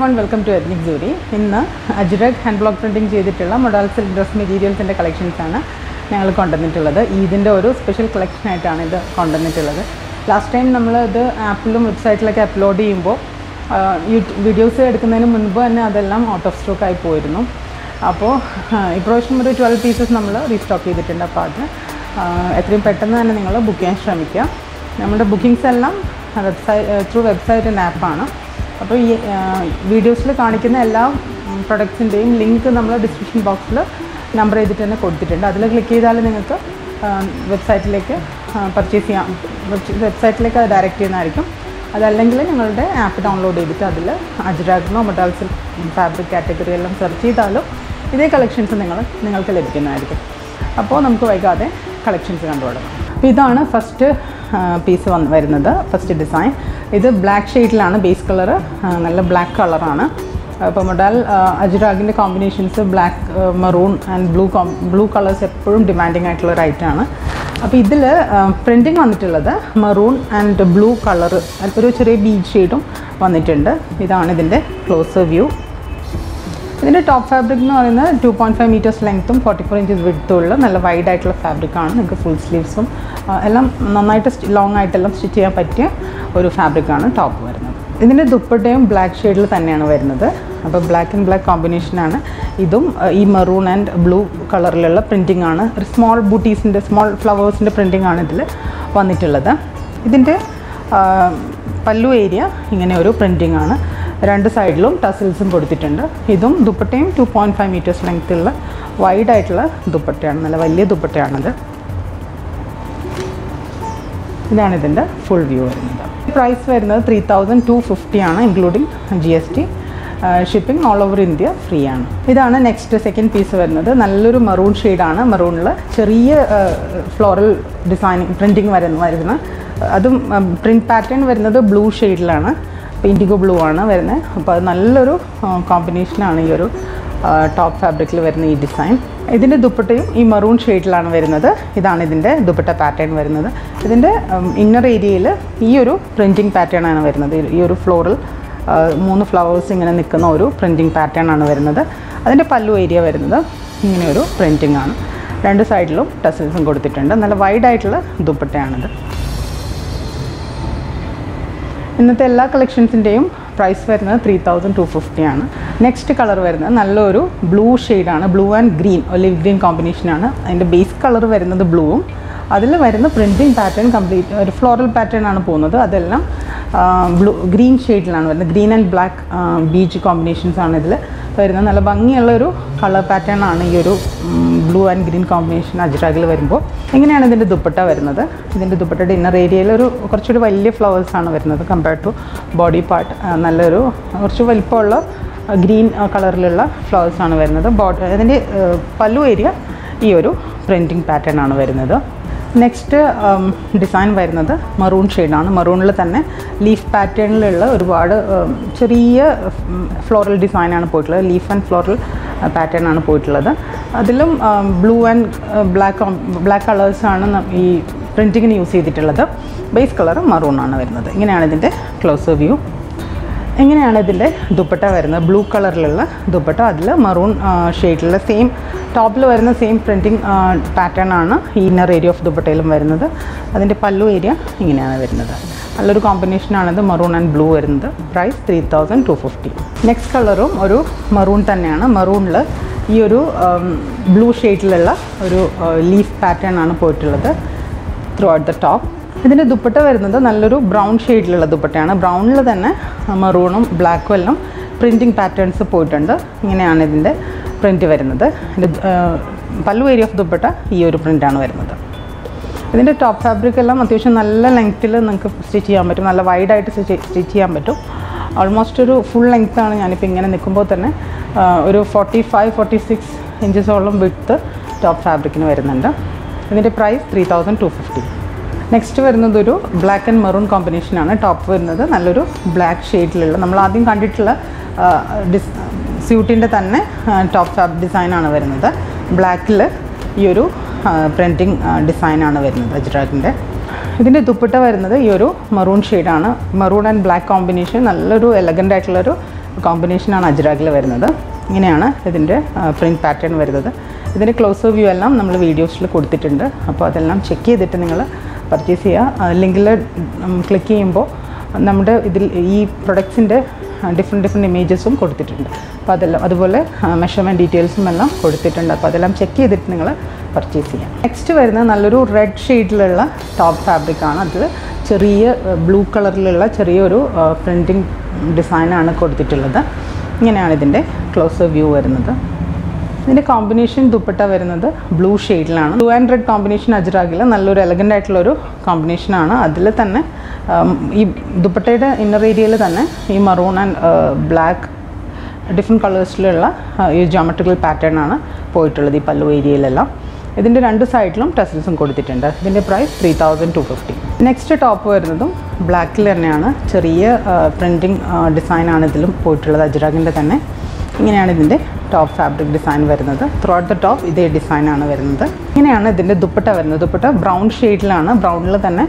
one welcome to ethnic ജൂരി ഇന്ന് ajrak hand block printing ചെയ്തിട്ടുള്ള മൊഡാൽ സിൽക്ക് ഡ്രസ് മെറ്റീരിയൽസിൻ്റെ കളക്ഷൻസാണ് ഞങ്ങൾ കൊണ്ടുവന്നിട്ടുള്ളത് ഈദിൻ്റെ ഒരു സ്പെഷ്യൽ കളക്ഷനായിട്ടാണ് ഇത് കൊണ്ടുവന്നിട്ടുള്ളത് ലാസ്റ്റ് ടൈം നമ്മൾ ഇത് ആപ്പിലും വെബ്സൈറ്റിലൊക്കെ അപ്ലോഡ് ചെയ്യുമ്പോൾ യൂട്യൂബ് വീഡിയോസ് എടുക്കുന്നതിന് മുൻപ് തന്നെ അതെല്ലാം ഔട്ട് ഓഫ് സ്റ്റോക്ക് ആയി പോയിരുന്നു അപ്പോൾ ഇപ്രാവശ്യം ഒരു ട്വൽവ് പീസസ് നമ്മൾ റീസ്റ്റോക്ക് ചെയ്തിട്ടുണ്ട് അപ്പോൾ അത് ആ, എത്രയും പെട്ടെന്ന് തന്നെ നിങ്ങൾ ബുക്ക് ചെയ്യാൻ ശ്രമിക്കുക നമ്മുടെ ബുക്കിംഗ്സ് എല്ലാം വെബ്സൈറ്റ് ത്രൂ വെബ്സൈറ്റ് ആപ്പാണ് അപ്പോൾ ഈ വീഡിയോസിൽ കാണിക്കുന്ന എല്ലാ പ്രൊഡക്ട്സിൻ്റെയും ലിങ്ക് നമ്മൾ ഡിസ്ക്രിപ്ഷൻ ബോക്സിൽ നമ്പർ ചെയ്തിട്ട് തന്നെ കൊടുത്തിട്ടുണ്ട് അതിൽ ക്ലിക്ക് ചെയ്താൽ നിങ്ങൾക്ക് വെബ്സൈറ്റിലേക്ക് പർച്ചേസ് ചെയ്യാം വെബ്സൈറ്റിലേക്ക് അത് ഡയറക്റ്റ് ചെയ്യുന്നതായിരിക്കും അതല്ലെങ്കിൽ നിങ്ങളുടെ ആപ്പ് ഡൗൺലോഡ് ചെയ്തിട്ട് അതിൽ അജ്രാഗ്നോ മൊട്ടാൽസിൽ ഫാബ്രിക് കാറ്റഗറി എല്ലാം സെർച്ച് ചെയ്താലും ഇതേ കളക്ഷൻസ് നിങ്ങൾ നിങ്ങൾക്ക് ലഭിക്കുന്നതായിരിക്കും അപ്പോൾ നമുക്ക് വൈകാതെ കളക്ഷൻസ് കണ്ടുപിടാം അപ്പോൾ ഇതാണ് ഫസ്റ്റ് പീസ് വന്ന് വരുന്നത് ഫസ്റ്റ് ഡിസൈൻ ഇത് ബ്ലാക്ക് ഷെയ്ഡിലാണ് ബേസ് കളർ നല്ല ബ്ലാക്ക് കളറാണ് അപ്പോൾ മൊഡാൽ അജുരാഗിൻ്റെ combinations black maroon and blue കോം ബ്ലൂ കളേഴ്സ് എപ്പോഴും ഡിമാൻഡിങ് ആയിട്ടുള്ള ഒരു ഐറ്റമാണ് അപ്പോൾ ഇതിൽ പ്രിൻറ്റിങ് വന്നിട്ടുള്ളത് മറൂൺ ആൻഡ് ബ്ലൂ കളർ ഒരു ചെറിയ ബീച്ച് ഷെയ്ഡും വന്നിട്ടുണ്ട് ഇതാണ് ഇതിൻ്റെ ക്ലോസ് വ്യൂ ഇതിൻ്റെ ടോപ്പ് ഫാബ്രിക് എന്ന് പറയുന്നത് ടു പോയിൻറ്റ് ഫൈവ് മീറ്റേഴ്സ് ലെങ്ത്തും ഫോർട്ടി ഫോർ ഇഞ്ചസ് വിഡ്ത്തും ഉള്ള നല്ല വൈഡ് ആയിട്ടുള്ള ഫാബ്രിക്കാണ് നിങ്ങൾക്ക് ഫുൾ സ്ലീവ്സും എല്ലാം നന്നായിട്ട് ലോങ് ആയിട്ടെല്ലാം സ്റ്റിച്ച് ചെയ്യാൻ പറ്റിയ ഒരു ഫാബ്രിക്കാണ് ടോപ്പ് വരുന്നത് ഇതിൻ്റെ ദുപ്പട്ടയും ബ്ലാക്ക് ഷെയ്ഡിൽ തന്നെയാണ് വരുന്നത് അപ്പോൾ ബ്ലാക്ക് ആൻഡ് ബ്ലാക്ക് കോമ്പിനേഷനാണ് ഇതും ആ, ഈ മെറൂൺ ആൻഡ് ബ്ലൂ കളറിലുള്ള പ്രിൻറ്റിംഗ് ആണ് ഒരു സ്മോൾ ബൂട്ടീസിൻ്റെ സ്മോൾ ഫ്ലവേഴ്സിൻ്റെ പ്രിൻറ്റിംഗ് ആണ് ഇതിൽ വന്നിട്ടുള്ളത് ഇതിൻ്റെ ആ, പല്ലു ഏരിയ ഇങ്ങനെ ഒരു പ്രിൻറ്റിംഗ് ആണ് രണ്ട് സൈഡിലും ടസിൽസും കൊടുത്തിട്ടുണ്ട് ഇതും ദുപ്പട്ടയും ടു പോയിൻറ്റ് ഫൈവ് മീറ്റേഴ്സ് ലെങ്ത്തുള്ള വൈഡ് ആയിട്ടുള്ള ദുപ്പട്ടയാണ് നല്ല വലിയ ദുപ്പട്ടയാണത് ഇതാണ് ഇതിൻ്റെ ഫുൾ വ്യൂ വരുന്നത് പ്രൈസ് വരുന്നത് ത്രീ തൗസൻഡ് ടു ഫിഫ്റ്റി ആണ് including G S T shipping all over India free ആണ് ഇതാണ് നെക്സ്റ്റ് സെക്കൻഡ് പീസ് വരുന്നത് നല്ലൊരു മറൂൺ ഷെയ്ഡാണ് മറൂണിൽ ചെറിയ ഫ്ലോറൽ ഡിസൈനിങ് പ്രിൻറ്റിങ് വരുന്ന വരുന്ന അതും പ്രിൻറ്റ് പാറ്റേൺ വരുന്നത് ബ്ലൂ ഷെയ്ഡിലാണ് ഇൻഡിഗോ ബ്ലൂ ആണ് വരുന്നത് അപ്പോൾ അത് നല്ലൊരു കോമ്പിനേഷനാണ് ഈ ഒരു ടോപ്പ് ഫാബ്രിക്കിൽ വരുന്ന ഈ ഡിസൈൻ ഇതിൻ്റെ ദുപ്പട്ടയും ഈ മറൂൺ ഷെയ്ഡിലാണ് വരുന്നത് ഇതാണ് ഇതിൻ്റെ ദുപ്പട്ട പാറ്റേൺ വരുന്നത് ഇതിൻ്റെ ഇന്നർ ഏരിയയിൽ ഈ ഒരു പ്രിൻറ്റിങ് പാറ്റേൺ ആണ് വരുന്നത് ഈ ഒരു ഫ്ലോറൽ മൂന്ന് ഫ്ലവേഴ്സ് ഇങ്ങനെ നിൽക്കുന്ന ഒരു പ്രിൻറ്റിങ് പാറ്റേൺ ആണ് വരുന്നത് അതിൻ്റെ പല്ലു ഏരിയ വരുന്നത് ഇങ്ങനെ ഒരു പ്രിൻറ്റിംഗ് ആണ് രണ്ട് സൈഡിലും ടസിൽസും കൊടുത്തിട്ടുണ്ട് നല്ല വൈഡ് ആയിട്ടുള്ള ദുപ്പട്ടയാണിത് ഇന്നത്തെ എല്ലാ കളക്ഷൻസിൻ്റെയും പ്രൈസ് വരുന്നത് ത്രീ തൗസൻഡ് ടു ഫിഫ്റ്റി ആണ് നെക്സ്റ്റ് കളർ വരുന്നത് നല്ലൊരു ബ്ലൂ ഷെയ്ഡാണ് blue and green olive green കോമ്പിനേഷനാണ് അതിൻ്റെ ബേസ് കളർ വരുന്നത് ബ്ലൂവും അതിൽ വരുന്ന പ്രിൻറ്റിങ് പാറ്റേൺ കംപ്ലീറ്റ് ഒരു ഫ്ലോറൽ പാറ്റേൺ ആണ് പോകുന്നത് അതെല്ലാം ബ്ലൂ ഗ്രീൻ ഷെയ്ഡിലാണ് വരുന്നത് green and black beige combinations ആണ് ഇതിൽ വരുന്നത് നല്ല ഭംഗിയുള്ള ഒരു കളർ പാറ്റേൺ ആണ് ഈ ഒരു ബ്ലൂ ആൻഡ് ഗ്രീൻ കോമ്പിനേഷൻ അജ്രാഗിൽ വരുമ്പോൾ ഇങ്ങനെയാണ് ഇതിൻ്റെ ദുപ്പട്ട വരുന്നത് ഇതിൻ്റെ ദുപ്പട്ടയുടെ ഇന്നർ ഏരിയയിൽ ഒരു കുറച്ചൊരു വലിയ ഫ്ലവേഴ്സ് ആണ് വരുന്നത് കമ്പയർഡ് ടു ബോഡി പാർട്ട് നല്ലൊരു കുറച്ച് വലിപ്പമുള്ള ഗ്രീൻ കളറിലുള്ള ഫ്ലവേഴ്സ് ആണ് വരുന്നത് ബോഡി അതിൻ്റെ പല്ലു ഏരിയ ഈ ഒരു പ്രിൻറ്റിങ് പാറ്റേൺ ആണ് വരുന്നത് നെക്സ്റ്റ് ഡിസൈൻ വരുന്നത് മറൂൺ ഷെയ്ഡാണ് മറൂണിൽ തന്നെ ലീഫ് പാറ്റേണിലുള്ള ഒരുപാട് ഉം, ചെറിയ ഫ്ലോറൽ ഡിസൈനാണ് പോയിട്ടുള്ളത് ലീഫ് ആൻഡ് ഫ്ലോറൽ പാറ്റേൺ ആണ് പോയിട്ടുള്ളത് അതിലും ബ്ലൂ ആൻഡ് ബ്ലാക്ക് ബ്ലാക്ക് കളേഴ്സാണ് ഈ പ്രിൻറ്റിങ്ങിന് യൂസ് ചെയ്തിട്ടുള്ളത് ബേസ് കളർ മറൂൺ ആണ് വരുന്നത് ഇങ്ങനെയാണ് ഇതിൻ്റെ ക്ലോസ് വ്യൂ എങ്ങനെയാണ് ഇതിൻ്റെ ദുപ്പട്ട വരുന്നത് ബ്ലൂ കളറിലുള്ള ദുപ്പട്ട അതിൽ മറൂൺ ഷെയ്ഡിലുള്ള സെയിം ടോപ്പിൽ വരുന്ന സെയിം പ്രിൻറ്റിങ് പാറ്റേൺ ആണ് ഈ ഇന്നർ ഏരിയ ഓഫ് ദുപ്പട്ടയിലും വരുന്നത് അതിൻ്റെ പല്ലു ഏരിയ ഇങ്ങനെയാണ് വരുന്നത് നല്ലൊരു കോമ്പിനേഷനാണിത് മറൂൺ ആൻഡ് ബ്ലൂ വരുന്നത് price three thousand two fifty next കളറും ഒരു മറൂൺ തന്നെയാണ് മറൂണിൽ ഈ ഒരു ബ്ലൂ ഷെയ്ഡിലുള്ള ഒരു ലീഫ് പാറ്റേൺ ആണ് പോയിട്ടുള്ളത് ത്രൂ ഔട്ട് ദ ടോപ്പ് ഇതിൻ്റെ ദുപ്പട്ട വരുന്നത് നല്ലൊരു ബ്രൗൺ ഷെയ്ഡിലുള്ള ദുപ്പട്ടയാണ് ബ്രൗണിൽ തന്നെ മറൂണും ബ്ലാക്കും എല്ലാം പ്രിൻറ്റിങ് പാറ്റേൺസ് പോയിട്ടുണ്ട് ഇങ്ങനെയാണ് ഇതിൻ്റെ പ്രിൻറ്റ് വരുന്നത് ഇതിൻ്റെ പല്ലു ഏരിയ ഓഫ് ദുപ്പട്ട ഈ ഒരു പ്രിൻ്റാണ് വരുന്നത് ഇതിൻ്റെ ടോപ്പ് ഫാബ്രിക് എല്ലാം അത്യാവശ്യം നല്ല ലെങ്ത്തിൽ നിങ്ങൾക്ക് സ്റ്റിച്ച് ചെയ്യാൻ പറ്റും നല്ല വൈഡായിട്ട് സ്റ്റിച്ച് ചെയ്യാൻ പറ്റും ഓൾമോസ്റ്റ് ഒരു ഫുൾ ലെങ്ത്താണ് ഞാനിപ്പോൾ ഇങ്ങനെ നിൽക്കുമ്പോൾ തന്നെ ആ, ഒരു ഫോർട്ടി ഫൈവ് ഫോർട്ടി സിക്സ് ഇഞ്ചസോളം വിട്ട് ടോപ്പ് ഫാബ്രിക്കിന് വരുന്നുണ്ട് ഇതിൻ്റെ price three thousand two fifty next വരുന്നത് ഒരു ബ്ലാക്ക് ആൻഡ് മെറൂൺ കോമ്പിനേഷനാണ് ടോപ്പ് വരുന്നത് നല്ലൊരു ബ്ലാക്ക് ഷെയ്ഡിലുള്ള നമ്മൾ ആദ്യം കണ്ടിട്ടുള്ള ആ, ഡിസ് സ്യൂട്ടിൻ്റെ തന്നെ ടോപ്പ് ഫാബ് ഡിസൈനാണ് വരുന്നത് ബ്ലാക്കിൽ ഈ ഒരു പ്രിൻറ്റിങ് ഡിസൈനാണ് വരുന്നത് അജ്രാഗിൻ്റെ ഇതിൻ്റെ ദുപ്പട്ട വരുന്നത് ഈ ഒരു മറൂൺ ഷെയ്ഡാണ് മറൂൺ ആൻഡ് ബ്ലാക്ക് കോമ്പിനേഷൻ നല്ലൊരു എലഗൻ്റ് ആയിട്ടുള്ളൊരു കോമ്പിനേഷനാണ് അജ്രാഗിൽ വരുന്നത് ഇങ്ങനെയാണ് ഇതിൻ്റെ പ്രിൻറ്റ് പാറ്റേൺ വരുന്നത് ഇതിൻ്റെ ക്ലോസ് വ്യൂ എല്ലാം നമ്മൾ വീഡിയോസിൽ കൊടുത്തിട്ടുണ്ട് അപ്പോൾ അതെല്ലാം ചെക്ക് ചെയ്തിട്ട് നിങ്ങൾ പർച്ചേസ് ചെയ്യുക ലിങ്കിൽ ക്ലിക്ക് ചെയ്യുമ്പോൾ നമ്മുടെ ഇതിൽ ഈ പ്രൊഡക്ട്സിൻ്റെ ഡിഫറെൻറ്റ് ഡിഫറെൻറ്റ് ഇമേജസും കൊടുത്തിട്ടുണ്ട് അപ്പോൾ അതെല്ലാം അതുപോലെ മെഷർമെൻറ്റ് ഡീറ്റെയിൽസും എല്ലാം കൊടുത്തിട്ടുണ്ട് അപ്പോൾ അതെല്ലാം ചെക്ക് ചെയ്തിട്ട് നിങ്ങൾ പർച്ചേസ് ചെയ്യാം നെക്സ്റ്റ് വരുന്നത് നല്ലൊരു റെഡ് ഷെയ്ഡിലുള്ള ടോപ്പ് ഫാബ്രിക്കാണ് അത് ചെറിയ ബ്ലൂ കളറിലുള്ള ചെറിയൊരു പ്രിൻറ്റിങ് ഡിസൈനാണ് കൊടുത്തിട്ടുള്ളത് ഇങ്ങനെയാണ് ഇതിൻ്റെ ക്ലോസ് വ്യൂ വരുന്നത് ഇതിൻ്റെ കോമ്പിനേഷൻ ദുപ്പട്ട വരുന്നത് ബ്ലൂ ഷെയ്ഡിലാണ് ബ്ലൂ ആൻഡ് റെഡ് കോമ്പിനേഷൻ അജ്രാഗിൽ നല്ലൊരു എലഗൻ്റ് ആയിട്ടുള്ളൊരു കോമ്പിനേഷനാണ് അതിൽ തന്നെ ഉം, ഈ ദുപ്പട്ടയുടെ ഇന്നർ ഏരിയയിൽ തന്നെ ഈ മറൂൺ ആൻഡ് ബ്ലാക്ക് ഡിഫറെൻറ്റ് കളേഴ്സിലുള്ള ഈ ജോമെട്രിക്കൽ പാറ്റേൺ ആണ് പോയിട്ടുള്ളത് ഈ പല്ലു ഏരിയയിലെല്ലാം ഇതിൻ്റെ രണ്ട് സൈഡിലും ടെസൽസും കൊടുത്തിട്ടുണ്ട് ഇതിൻ്റെ price three thousand two fifty next top വരുന്നതും ബ്ലാക്കിൽ തന്നെയാണ് ചെറിയ പ്രിൻറ്റിങ് ഡിസൈനാണ് ഇതിലും പോയിട്ടുള്ളത് അജ്രാഗിൻ്റെ തന്നെ ഇങ്ങനെയാണ് ഇതിൻ്റെ ടോപ്പ് ഫാബ്രിക് ഡിസൈൻ വരുന്നത് ത്രൂ ഔട്ട് ദ ടോപ്പ് ഇതേ ഡിസൈനാണ് വരുന്നത് ഇങ്ങനെയാണ് ഇതിൻ്റെ ദുപ്പട്ട വരുന്നത് ദുപ്പട്ട ബ്രൗൺ ഷെയ്ഡിലാണ് ബ്രൗണിൽ തന്നെ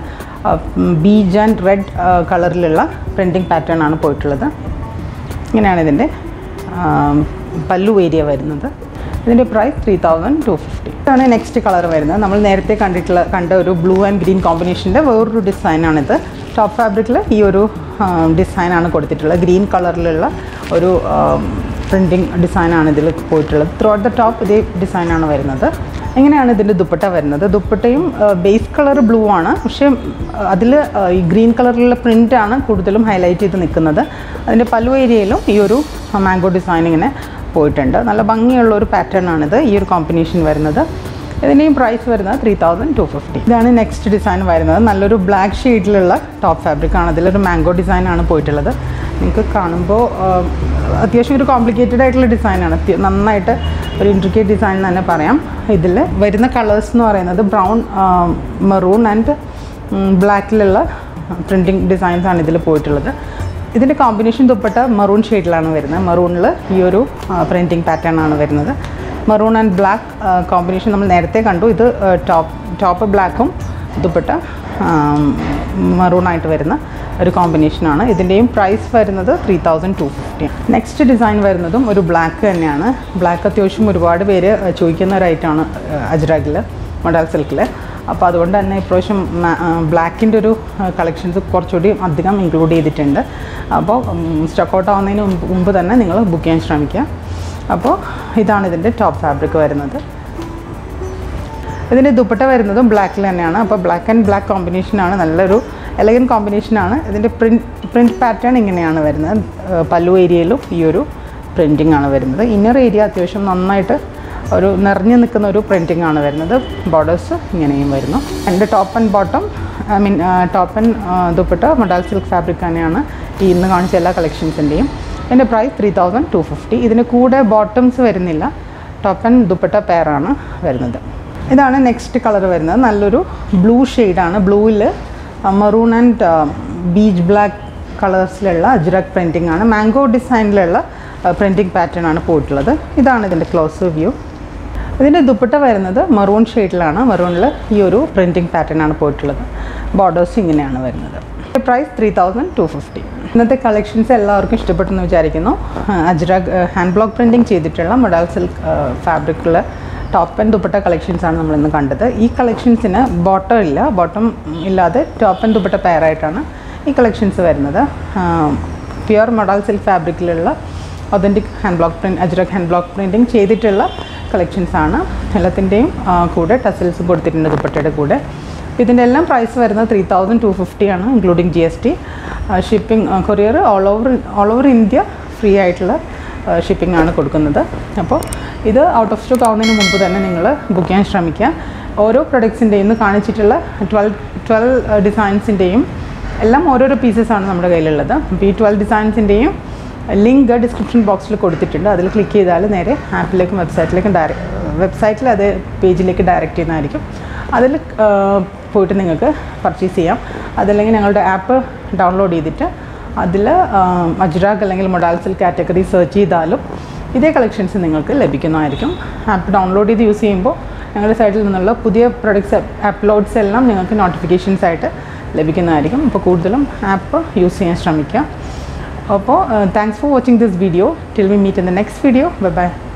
ബീജ് ആൻഡ് റെഡ് കളറിലുള്ള പ്രിൻറ്റിങ് പാറ്റേൺ ആണ് പോയിട്ടുള്ളത് ഇങ്ങനെയാണ് ഇതിൻ്റെ ആം, പല്ലു ഏരിയ വരുന്നത് ഇതിൻ്റെ price three thousand two fifty ഇതാണ് നെക്സ്റ്റ് കളർ വരുന്നത് നമ്മൾ നേരത്തെ കണ്ടിട്ടുള്ള കണ്ട ഒരു ബ്ലൂ ആൻഡ് ഗ്രീൻ കോമ്പിനേഷൻ്റെ വേറൊരു ഡിസൈനാണിത് ടോപ്പ് ഫാബ്രിക്കിൽ ഈ ഒരു ഡിസൈനാണ് കൊടുത്തിട്ടുള്ളത് ഗ്രീൻ കളറിലുള്ള ഒരു പ്രിൻറ്റിങ് ഡിസൈനാണ് ഇതിൽ പോയിട്ടുള്ളത് ത്രൂ ഔട്ട് ദ ടോപ്പ് ഇതേ ഡിസൈനാണ് വരുന്നത് എങ്ങനെയാണ് ഇതിൻ്റെ ദുപ്പട്ട വരുന്നത് ദുപ്പട്ടയും ബേസ് കളർ ബ്ലൂ ആണ് പക്ഷേ അതിൽ ഈ ഗ്രീൻ കളറിലുള്ള പ്രിൻ്റാണ് കൂടുതലും ഹൈലൈറ്റ് ചെയ്ത് നിൽക്കുന്നത് അതിൻ്റെ പല്ലു ഏരിയയിലും ഈ ഒരു മാംഗോ ഡിസൈൻ ഇങ്ങനെ പോയിട്ടുണ്ട് നല്ല ഭംഗിയുള്ള ഒരു പാറ്റേൺ ആണിത് ഈ ഒരു കോമ്പിനേഷൻ വരുന്നത് ഇതിൻ്റെയും പ്രൈസ് വരുന്നത് ത്രീ തൗസൻഡ് ടു ഫിഫ്റ്റി ഇതാണ് നെക്സ്റ്റ് ഡിസൈൻ വരുന്നത് നല്ലൊരു ബ്ലാക്ക് ഷെയ്ഡിലുള്ള ടോപ്പ് ഫാബ്രിക് ആണ് അതിലൊരു മാംഗോ ഡിസൈൻ ആണ് പോയിട്ടുള്ളത് നിങ്ങൾക്ക് കാണുമ്പോൾ അത്യാവശ്യം ഒരു കോംപ്ലിക്കേറ്റഡ് ആയിട്ടുള്ള ഡിസൈനാണ് നന്നായിട്ട് ഒരു ഇൻട്രിക്കേറ്റ് ഡിസൈൻ എന്ന് തന്നെ പറയാം ഇതിൽ വരുന്ന കളേഴ്സ് എന്ന് പറയുന്നത് ബ്രൗൺ മെറൂൺ ആൻഡ് ബ്ലാക്കിലുള്ള പ്രിൻറ്റിങ് ഡിസൈൻസ് ആണ് ഇതിൽ പോയിട്ടുള്ളത് ഇതിൻ്റെ കോമ്പിനേഷൻ ദുപ്പട്ട മറൂൺ ഷെയ്ഡിലാണ് വരുന്നത് മറൂണിൽ ഈ ഒരു പ്രിൻറ്റിങ് പാറ്റേൺ ആണ് വരുന്നത് മറൂൺ ആൻഡ് ബ്ലാക്ക് കോമ്പിനേഷൻ നമ്മൾ നേരത്തെ കണ്ടു ഇത് ടോപ്പ് ടോപ്പ് ബ്ലാക്കും ദുപ്പട്ട മറൂൺ ആയിട്ട് വരുന്ന ഒരു കോമ്പിനേഷനാണ് ഇതിൻ്റെയും പ്രൈസ് വരുന്നത് three thousand two fifty next design വരുന്നതും ഒരു ബ്ലാക്ക് തന്നെയാണ് ബ്ലാക്ക് അത്യാവശ്യം ഒരുപാട് പേര് ചോദിക്കുന്ന ഒരു ഐറ്റമാണ് അജ്രാഗിൽ മൊഡാൽ സിൽക്കിൽ അപ്പോൾ അതുകൊണ്ട് തന്നെ ഇപ്രാവശ്യം ബ്ലാക്കിൻ്റെ ഒരു കളക്ഷൻസ് കുറച്ചുകൂടി അധികം ഇൻക്ലൂഡ് ചെയ്തിട്ടുണ്ട് അപ്പോൾ സ്റ്റോക്ക് ഔട്ട് ആവുന്നതിന് മുമ്പ് മുമ്പ് തന്നെ നിങ്ങൾ ബുക്ക് ചെയ്യാൻ ശ്രമിക്കുക അപ്പോൾ ഇതാണ് ഇതിൻ്റെ ടോപ്പ് ഫാബ്രിക് വരുന്നത് ഇതിൻ്റെ ദുപ്പട്ട വരുന്നതും ബ്ലാക്കിൽ തന്നെയാണ് അപ്പോൾ ബ്ലാക്ക് ആൻഡ് ബ്ലാക്ക് കോമ്പിനേഷനാണ് നല്ലൊരു എലഗൻ കോമ്പിനേഷനാണ് ഇതിൻ്റെ പ്രിൻറ്റ് പ്രിൻറ്റ് പാറ്റേൺ ഇങ്ങനെയാണ് വരുന്നത് ഏഹ് പല്ലു ഏരിയയിലും ഈ ഒരു പ്രിൻറ്റിംഗ് ആണ് വരുന്നത് ഇന്നർ ഏരിയ അത്യാവശ്യം നന്നായിട്ട് ഒരു നിറഞ്ഞു നിൽക്കുന്ന ഒരു പ്രിൻറ്റിംഗ് ആണ് വരുന്നത് ബോർഡേഴ്സ് ഇങ്ങനെയും വരുന്നു എൻ്റെ top and bottom I mean top and dupatta modal silk fabric തന്നെയാണ് ഈ ഇന്ന് കാണിച്ച എല്ലാ കളക്ഷൻസിൻ്റെയും ഇതിൻ്റെ price three thousand two fifty ഇതിന് കൂടെ ബോട്ടംസ് വരുന്നില്ല ടോപ്പ് ആൻഡ് ദുപ്പട്ട പെയറാണ് വരുന്നത് ഇതാണ് നെക്സ്റ്റ് കളർ വരുന്നത് നല്ലൊരു ബ്ലൂ ഷെയ്ഡാണ് ബ്ലൂവിൽ മറൂൺ ആൻഡ് ബീച്ച് ബ്ലാക്ക് കളേഴ്സിലുള്ള അജ്രക് പ്രിൻറ്റിംഗ് ആണ് മാംഗോ ഡിസൈനിലുള്ള പ്രിൻറ്റിംഗ് പാറ്റേൺ ആണ് പോയിട്ടുള്ളത് ഇതാണ് ഇതിൻ്റെ ക്ലോസ് വ്യൂ ഇതിൻ്റെ ദുപ്പട്ട വരുന്നത് മറൂൺ ഷെയ്ഡിലാണ് മറൂണിൽ ഈ ഒരു പ്രിൻറ്റിംഗ് പാറ്റേൺ ആണ് പോയിട്ടുള്ളത് ബോർഡേഴ്സ് ഇങ്ങനെയാണ് വരുന്നത് price three thousand two fifty ഇന്നത്തെ കളക്ഷൻസ് എല്ലാവർക്കും ഇഷ്ടപ്പെട്ടെന്ന് വിചാരിക്കുന്നു അജ്രാഗ് ഹാൻഡ് ബ്ലോക്ക് പ്രിൻറ്റിംഗ് ചെയ്തിട്ടുള്ള മൊഡാൽ സിൽക്ക് ഫാബ്രിക്കുള്ള ടോപ്പ് ആൻഡ് ദുപ്പട്ട കളക്ഷൻസാണ് നമ്മളിന്ന് കണ്ടത് ഈ കളക്ഷൻസിന് ബോട്ടം ഇല്ല ബോട്ടം ഇല്ലാതെ ടോപ്പ് ആൻഡ് ദുപ്പട്ട പെയറായിട്ടാണ് ഈ കളക്ഷൻസ് വരുന്നത് പ്യുവർ മൊഡാൽ സിൽക്ക് ഫാബ്രിക്കിലുള്ള authentic hand block print ajrak hand block printing ചെയ്തിട്ടുള്ള കളക്ഷൻസ് ആണ് എല്ലാത്തിൻ്റെയും കൂടെ ടസൽസ് കൊടുത്തിട്ടുണ്ട് ദുപ്പട്ടയുടെ കൂടെ ഇതിൻ്റെ എല്ലാം പ്രൈസ് വരുന്നത് ത്രീ തൗസൻഡ് ടു ഫിഫ്റ്റി ആണ് including G S T shipping courier all over all over India free ആയിട്ടുള്ള ഷിപ്പിംഗ് ആണ് കൊടുക്കുന്നത് അപ്പോൾ ഇത് ഔട്ട് ഓഫ് സ്റ്റോക്ക് ആവുന്നതിന് മുമ്പ് തന്നെ നിങ്ങൾ ബുക്ക് ചെയ്യാൻ ശ്രമിക്കുക ഓരോ പ്രൊഡക്ട്സിൻ്റെയും ഇന്ന് കാണിച്ചിട്ടുള്ള ട്വൽവ് ട്വൽവ് ഡിസൈൻസിൻ്റെയും എല്ലാം ഓരോരോ പീസസ് ആണ് നമ്മുടെ കയ്യിലുള്ളത് അപ്പോൾ ഈ ട്വൽവ് ഡിസൈൻസിൻ്റെയും ലിങ്ക് ഡിസ്ക്രിപ്ഷൻ ബോക്സിൽ കൊടുത്തിട്ടുണ്ട് അതിൽ ക്ലിക്ക് ചെയ്താൽ നേരെ ആപ്പിലേക്കും വെബ്സൈറ്റിലേക്കും ഡയറക്റ്റ് വെബ്സൈറ്റിൽ അത് പേജിലേക്ക് ഡയറക്റ്റ് ചെയ്യുന്നതായിരിക്കും അതിൽ പോയിട്ട് നിങ്ങൾക്ക് പർച്ചേസ് ചെയ്യാം അതല്ലെങ്കിൽ ഞങ്ങളുടെ ആപ്പ് ഡൗൺലോഡ് ചെയ്തിട്ട് അതിൽ അജ്രാഗ് അല്ലെങ്കിൽ മൊഡാൽ സിൽക്ക് കാറ്റഗറി സെർച്ച് ചെയ്താലും ഇതേ കളക്ഷൻസ് നിങ്ങൾക്ക് ലഭിക്കുന്നതായിരിക്കും ആപ്പ് ഡൗൺലോഡ് ചെയ്ത് യൂസ് ചെയ്യുമ്പോൾ ഞങ്ങളുടെ സൈറ്റിൽ നിന്നുള്ള പുതിയ പ്രൊഡക്ട്സ് അപ്ലോഡ്സ് എല്ലാം നിങ്ങൾക്ക് നോട്ടിഫിക്കേഷൻസ് ആയിട്ട് ലഭിക്കുന്നതായിരിക്കും അപ്പോൾ കൂടുതലും ആപ്പ് യൂസ് ചെയ്യാൻ ശ്രമിക്കുക അപ്പോൾ thanks for watching this video till we meet in the next video bye by